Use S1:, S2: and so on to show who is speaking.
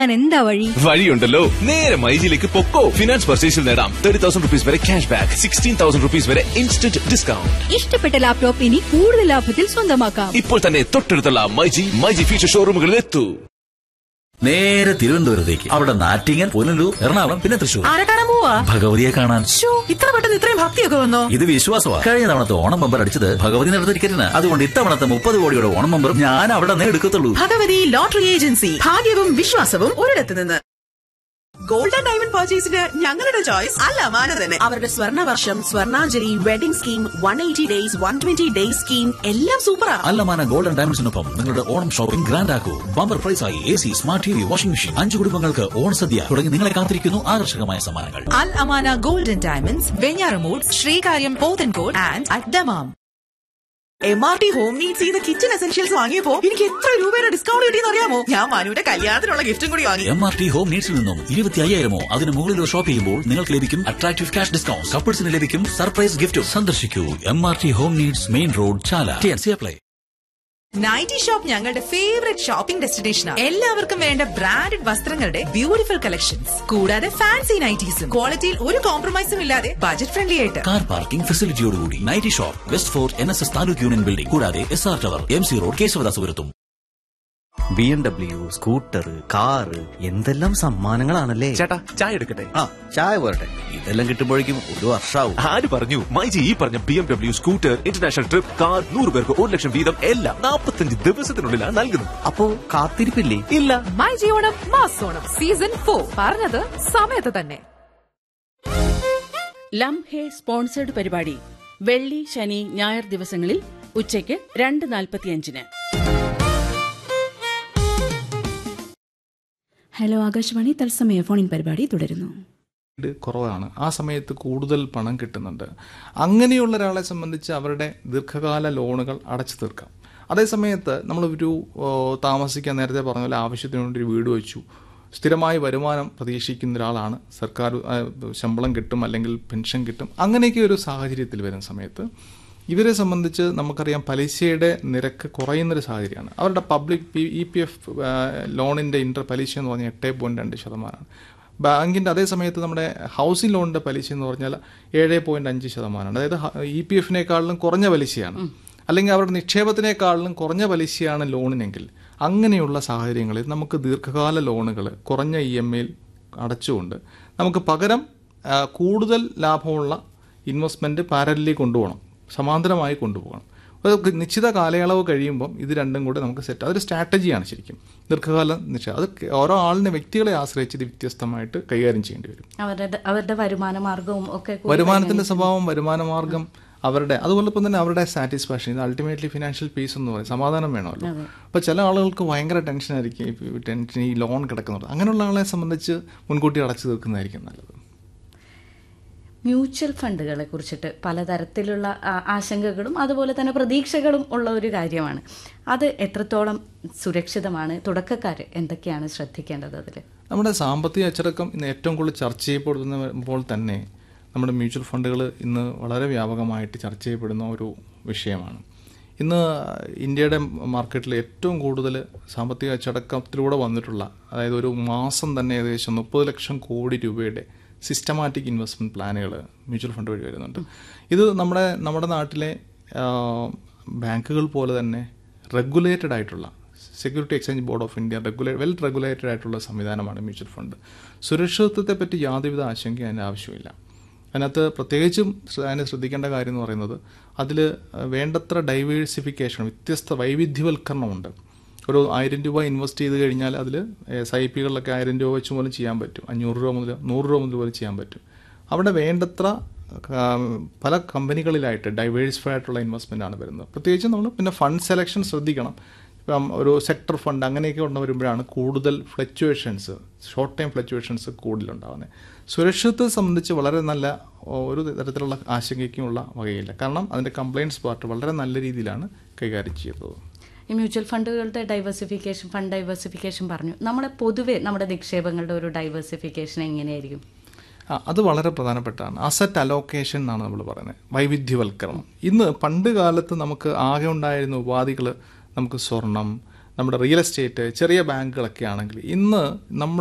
S1: ഞാൻ എന്താ വഴി
S2: വഴിയുണ്ടല്ലോ നേരെ മൈജിയിലേക്ക് പൊക്കോ ഫിനാൻസ് പർച്ചേസിൽ നേടാം തേർട്ടി തൗസൻഡ് റുപ്പീസ് വരെ cash back sixteen thousand rupees വരെ ഇൻസ്റ്റന്റ് ഡിസ്കൗണ്ട്
S1: ഇഷ്ടപ്പെട്ട ലാപ്ടോപ്പ് ഇനി കൂടുതൽ ലാഭത്തിൽ സ്വന്തമാക്കാം
S2: ഇപ്പോൾ തന്നെ തൊട്ടടുത്തുള്ള മൈജി മൈജി ഫീച്ചർ ഷോറൂമുകളിൽ എത്തൂ
S3: നേരെ തിരുവനന്തപുരത്തേക്ക് അവിടെ നാറ്റിങ്ങൽ പുനലൂർ എറണാകുളം പിന്നെ തൃശൂർ
S4: ആരെ കാണാൻ പോവാ
S3: ഭഗവതിയെ കാണാൻ
S4: ശ്ശോ, ഇത്ര പെട്ടെന്ന് ഇത്രയും ഭക്തിയൊക്കെ വന്നോ
S3: ഇത് വിശ്വാസമാണ് കഴിഞ്ഞ തവണത്തെ ഓണം ബമ്പർ അടിച്ചത് ഭഗവതി നടത്ത ടിക്കറ്റിന് അതുകൊണ്ട് ഇത്തവണത്തെ മുപ്പത് കോടിയുടെ ഓണം ബമ്പറും ഞാൻ അവിടെ നിന്ന് എടുക്കത്തുള്ളൂ
S4: ഭഗവതി ലോട്ടറി ഏജൻസി ഭാഗ്യവും വിശ്വാസവും ഒരിടത്ത് നിന്ന് ഗോൾഡൻ ഡയമണ്ട് പർച്ചേസിന് ഞങ്ങളുടെ ചോയ്സ് അല്ല മാന തന്നെ അവരുടെ സ്വർണ്ണ വർഷം സ്വർണ്ണാഞ്ജലി wedding scheme one eighty days one twenty days scheme എല്ലാം സൂപ്പറാ
S3: അല്ലമാന ഗോൾഡൻ ഡയമണ്ട്സിനൊപ്പം നിങ്ങളുടെ ഓണം ഷോപ്പിംഗ് ഗ്രാൻഡ് ആക്കൂ ബമ്പർ പ്രൈസായി A C smart T V washing machine അഞ്ചു കുടുംബങ്ങൾക്ക് ഓൺ സദ്യ തുടങ്ങി നിങ്ങളെ കാത്തിരിക്കുന്നു ആകർഷകമായ സമ്മാനങ്ങൾ
S4: അൽ അമാന golden diamonds Venjaramoodu Sreekaryam Pothencode and at Dammam M R T home needs ചെയ്ത കിച്ചൺ എസെൻഷ്യൽസ് വാങ്ങിയപ്പോ എനിക്ക് എത്ര രൂപയുടെ ഡിസ്കൗണ്ട് കിട്ടിയെന്ന് അറിയാമോ ഞാൻ മാനുവിന്റെ കല്യാണത്തിനുള്ള ഗിഫ്റ്റും കൂടി വാങ്ങി
S3: എം ആർ ടി ഹോം നീഡ്സിൽ നിന്നും ഇരുപത്തി അയ്യായിരമോ അതിന് മുകളിലോ ഷോപ്പ് ചെയ്യുമ്പോൾ നിങ്ങൾക്ക് ലഭിക്കും അട്രാക്റ്റീവ് ക്യാഷ് ഡിസ്കൗണ്ട് കപ്പിൾസിന് ലഭിക്കും സർപ്രൈസ് ഗിഫ്റ്റും സന്ദർശിക്കൂ M R T home needs main road Chala T apply
S4: nighty shop ഞങ്ങളുടെ ഫേവറേറ്റ് ഷോപ്പിംഗ് ഡെസ്റ്റിനേഷനാണ് എല്ലാവർക്കും വേണ്ട ബ്രാൻഡഡ് വസ്ത്രങ്ങളുടെ ബ്യൂട്ടിഫുൾ കളക്ഷൻസ് കൂടാതെ ഫാൻസി നൈറ്റീസും ക്വാളിറ്റിയിൽ ഒരു കോംപ്രമൈസും ഇല്ലാതെ ബജറ്റ് ഫ്രണ്ട്ലി ആയിട്ട്
S3: കാർ പാർക്കിംഗ് ഫെസിലിറ്റിയോടുകൂടി nighty shop west fort N S S taluk union building കൂടാതെ S R tower M C road കേശവദാസപുരത്തും
S5: B M W scooter car എന്തെല്ലാം സമ്മാനങ്ങളാണല്ലേ
S2: ചേട്ടാ ചായ എടുക്കട്ടെ
S5: ആ ചായ പോരട്ടെ ഇതെല്ലാം കിട്ടുമ്പോഴേക്കും ഒരു വർഷാവും
S2: ആര് പറഞ്ഞു മൈജി ഈ പറഞ്ഞ B M W scooter international trip car നൂറ് പേർക്ക് ഒരു ലക്ഷം വീതം എല്ലാം നാൽപ്പത്തഞ്ച് ദിവസത്തിനുള്ളിലാണ് നൽകുന്നത്
S5: അപ്പോ കാത്തിരിപ്പില്ലേ
S2: ഇല്ല
S6: മൈ ജിയോണം മാസോണം സീസൺ ഫോർ പറഞ്ഞത് സമയത്ത് തന്നെ
S7: ലം ഹേ സ്പോൺസേഡ് പരിപാടി വെള്ളി ശനി ഞായർ ദിവസങ്ങളിൽ ഉച്ചയ്ക്ക് രണ്ട് നാൽപ്പത്തിയഞ്ചിന്
S8: ഹലോ ആകാശവാണി തത്സമയ ഫോണിൻ പരിപാടി തുടരുന്നു
S9: ഇത് കുറവാണ് ആ സമയത്ത് കൂടുതൽ പണം കിട്ടുന്നുണ്ട് അങ്ങനെയുള്ള ഒരാളെ സംബന്ധിച്ച് അവരുടെ ദീർഘകാല ലോണുകൾ അടച്ചു തീർക്കാം അതേസമയത്ത് നമ്മളൊരു ഓ, താമസിക്കാൻ നേരത്തെ പറഞ്ഞ പോലെ ആവശ്യത്തിന് വേണ്ടി ഒരു വീട് വെച്ചു സ്ഥിരമായി വരുമാനം പ്രതീക്ഷിക്കുന്ന ഒരാളാണ് സർക്കാർ ആ, ശമ്പളം കിട്ടും അല്ലെങ്കിൽ പെൻഷൻ കിട്ടും അങ്ങനെയൊക്കെ ഒരു സാഹചര്യത്തിൽ വരുന്ന സമയത്ത് ഇവരെ സംബന്ധിച്ച് നമുക്കറിയാം പലിശയുടെ നിരക്ക് കുറയുന്നൊരു സാഹചര്യമാണ് അവരുടെ public P E P F ലോണിൻ്റെ ഇൻ്റർ പലിശ എന്ന് പറഞ്ഞാൽ എട്ട് പോയിൻറ്റ് രണ്ട് ശതമാനമാണ് ബാങ്കിൻ്റെ അതേ സമയത്ത് നമ്മുടെ ഹൗസിംഗ് ലോണിൻ്റെ പലിശ എന്ന് പറഞ്ഞാൽ ഏഴ് പോയിൻറ്റ് അഞ്ച് ശതമാനമാണ് അതായത് ഇ പി എഫിനേക്കാളിലും കുറഞ്ഞ പലിശയാണ് അല്ലെങ്കിൽ അവരുടെ നിക്ഷേപത്തിനേക്കാളിലും കുറഞ്ഞ പലിശയാണ് ലോണിനെങ്കിൽ അങ്ങനെയുള്ള സാഹചര്യങ്ങളിൽ നമുക്ക് ദീർഘകാല ലോണുകൾ കുറഞ്ഞ ഇ എം ഐയിൽ അടച്ചുകൊണ്ട് നമുക്ക് പകരം ആ, കൂടുതൽ ലാഭമുള്ള ഇൻവെസ്റ്റ്മെൻറ്റ് പാരലി കൊണ്ടുപോകണം സമാന്തരമായി കൊണ്ടുപോകണം അത് നിശ്ചിത കാലയളവ് കഴിയുമ്പം ഇത് രണ്ടും കൂടെ നമുക്ക് സെറ്റ് അതൊരു സ്ട്രാറ്റജിയാണ് ശരിക്കും ദീർഘകാല നിക്ഷേപം അത് ഓരോ ആളിനെ വ്യക്തികളെ ആശ്രയിച്ച് ഇത് വ്യത്യസ്തമായിട്ട് കൈകാര്യം ചെയ്യേണ്ടി വരും
S10: അവരുടെ അവരുടെ വരുമാന മാർഗവും ഒക്കെ കൂടി
S9: വരുമാനത്തിന്റെ സ്വഭാവം വരുമാന മാർഗം അവരുടെ അതുപോലെ ഇപ്പം തന്നെ അവരുടെ സാറ്റിസ്ഫാക്ഷൻ ഇത് അൾട്ടിമേറ്റ്ലി ഫിനാൻഷ്യൽ പീസ് എന്ന് പറയും സമാധാനം വേണമല്ലോ അപ്പോൾ ചില ആളുകൾക്ക് ഭയങ്കര ടെൻഷൻ ആയിരിക്കും ഈ ടെൻഷൻ ഈ ലോൺ കിടക്കുന്നത് അങ്ങനെയുള്ള ആളെ സംബന്ധിച്ച് മുൻകൂട്ടി അടച്ചു തീർക്കുന്നതായിരിക്കും നല്ലത്
S10: മ്യൂച്വൽ ഫണ്ടുകളെ കുറിച്ചിട്ട് പലതരത്തിലുള്ള ആ, ആശങ്കകളും അതുപോലെ തന്നെ പ്രതീക്ഷകളും ഉള്ള ഒരു കാര്യമാണ് അത് എത്രത്തോളം സുരക്ഷിതമാണ് തുടക്കക്കാർ എന്തൊക്കെയാണ് ശ്രദ്ധിക്കേണ്ടത് അതിൽ
S9: നമ്മുടെ സാമ്പത്തിക അച്ചടക്കം ഇന്ന് ഏറ്റവും കൂടുതൽ ചർച്ച ചെയ്യപ്പെടുന്നപ്പോൾ തന്നെ നമ്മുടെ മ്യൂച്വൽ ഫണ്ടുകൾ ഇന്ന് വളരെ വ്യാപകമായിട്ട് ചർച്ച ചെയ്യപ്പെടുന്ന ഒരു വിഷയമാണ് ഇന്ന് ഇന്ത്യയുടെ മാർക്കറ്റിൽ ഏറ്റവും കൂടുതൽ സാമ്പത്തിക അച്ചടക്കത്തിലൂടെ വന്നിട്ടുള്ള അതായത് ഒരു മാസം തന്നെ ഏകദേശം മുപ്പത് ലക്ഷം കോടി രൂപയുടെ സിസ്റ്റമാറ്റിക് ഇൻവെസ്റ്റ്മെൻറ്റ് പ്ലാനുകൾ മ്യൂച്വൽ ഫണ്ട് വഴി വരുന്നുണ്ട് ഇത് നമ്മുടെ നമ്മുടെ നാട്ടിലെ ആ, ബാങ്കുകൾ പോലെ തന്നെ റെഗുലേറ്റഡ് ആയിട്ടുള്ള security exchange board of India regula well regulated ആയിട്ടുള്ള സംവിധാനമാണ് മ്യൂച്വൽ ഫണ്ട് സുരക്ഷിതത്വത്തെ പറ്റി യാതൊരുവിധ ആശങ്ക അതിൻ്റെ ആവശ്യമില്ല അതിനകത്ത് പ്രത്യേകിച്ചും ശ്ര- അതിന് ശ്രദ്ധിക്കേണ്ട കാര്യം എന്ന് പറയുന്നത് അതിൽ വേണ്ടത്ര ഡൈവേഴ്സിഫിക്കേഷൻ വ്യത്യസ്ത വൈവിധ്യവൽക്കരണമുണ്ട് ഒരു ആയിരം രൂപ ഇൻവെസ്റ്റ് ചെയ്ത് കഴിഞ്ഞാൽ അതിൽ എസ് ഐ പികളിലൊക്കെ ആയിരം രൂപ വെച്ച് പോലും ചെയ്യാൻ പറ്റും അഞ്ഞൂറ് രൂപ മുതൽ നൂറ് രൂപ മുതൽ പോലും ചെയ്യാൻ പറ്റും അവിടെ വേണ്ടത്ര ആ, പല കമ്പനികളിലായിട്ട് ഡൈവേഴ്സിഫൈഡ് ആയിട്ടുള്ള ഇൻവെസ്റ്റ്മെൻ്റ് ആണ് വരുന്നത് പ്രത്യേകിച്ച് നമ്മൾ പിന്നെ ഫണ്ട് സെലക്ഷൻ ശ്രദ്ധിക്കണം ഇപ്പം ഒരു സെക്ടർ ഫണ്ട് അങ്ങനെയൊക്കെ കൊണ്ട് വരുമ്പോഴാണ് കൂടുതൽ ഫ്ലക്ച്വേഷൻസ് ഷോർട്ട് ടൈം ഫ്ലക്ച്വേഷൻസ് കൂടുതലുണ്ടാകുന്നത് സുരക്ഷിതത്തെ സംബന്ധിച്ച് വളരെ നല്ല ഒരു തരത്തിലുള്ള ആശങ്കയ്ക്കുമുള്ള വകയില്ല കാരണം അതിൻ്റെ കംപ്ലയിൻസ് പാർട്ട് വളരെ നല്ല രീതിയിലാണ് കൈകാര്യം ചെയ്തത്
S10: ഈ മ്യൂച്വൽ ഫണ്ടുകളുടെ ഡൈവേഴ്സിഫിക്കേഷൻ ഫണ്ട് ഡൈവേഴ്സിഫിക്കേഷൻ പറഞ്ഞു നമ്മളെ പൊതുവെ നമ്മുടെ നിക്ഷേപങ്ങളുടെ ഒരു ഡൈവേഴ്സിഫിക്കേഷൻ എങ്ങനെയായിരിക്കും
S9: ആ, അത് വളരെ പ്രധാനപ്പെട്ടാണ് അസറ്റ് അലോക്കേഷൻ എന്നാണ് നമ്മൾ പറയുന്നത് വൈവിധ്യവൽക്കരണം ഇന്ന് പണ്ട് കാലത്ത് നമുക്ക് ആകെ ഉണ്ടായിരുന്ന ഉപാധികൾ നമുക്ക് സ്വർണം നമ്മുടെ റിയൽ എസ്റ്റേറ്റ് ചെറിയ ബാങ്കുകളൊക്കെ ആണെങ്കിൽ ഇന്ന് നമ്മൾ